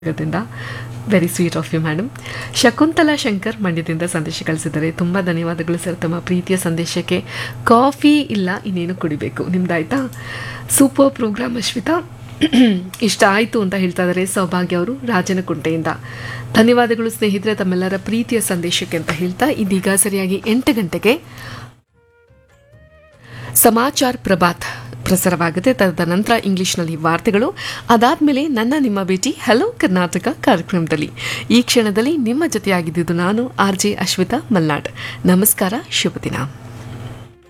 ದಿಂದ very sweet of you madam Shakuntala Shankar ಮಂಡ್ಯದಿಂದ ಸಂದೇಶ ಕಳಿಸಿದ್ದಾರೆ ತುಂಬ ಧನ್ಯವಾದಗಳು ಸರ್ ತಮ್ಮ ಪ್ರೀತಿಯ ಸಂದೇಶಕ್ಕೆ ಕಾಫಿ ಇಲ್ಲ ಇನ್ನೇನು ಕುಡಿಬೇಕು ನಿಮ್ದಾಯ್ತಾ ಸೂಪರ್ ಪ್ರೋಗ್ರಾಮ್ ಅಶ್ವಿತಾ ಇಷ್ಟ ಆಯಿತು ಅಂತ ಹೇಳ್ತಾ ಇದ್ದಾರೆ ಸೌಭಾಗ್ಯ ಅವರು ರಾಜನಕುಂಟೆಯಿಂದ ಧನ್ಯವಾದಗಳು ಸ್ನೇಹಿತರೆ ತಮ್ಮೆಲ್ಲರ ಪ್ರೀತಿಯ ಸಂದೇಶಕ್ಕೆ ಅಂತ ಹೇಳ್ತಾ ಇದೀಗ ಸರಿಯಾಗಿ ಎಂಟು ಗಂಟೆಗೆ ಸಮಾಚಾರ್ ಪ್ರಭಾತ್ ಪ್ರಸಾರವಾಗುತ್ತೆ ತದನಂತರ ಇಂಗ್ಲಿಷ್ನಲ್ಲಿ ವಾರ್ತೆಗಳು ಅದಾದಮೇಲೆ ನನ್ನ ನಿಮ್ಮ ಭೇಟಿ ಹಲೋ ಕರ್ನಾಟಕ ಕಾರ್ಯಕ್ರಮದಲ್ಲಿ ಈ ಕ್ಷಣದಲ್ಲಿ ನಿಮ್ಮ ಜೊತೆಯಾಗಿದ್ದುದು ನಾನು ಆರ್ ಜೆ ಅಶ್ವಿತಾ ಮಲ್ನಾಡ್ ನಮಸ್ಕಾರ ಶುಭ ದಿನ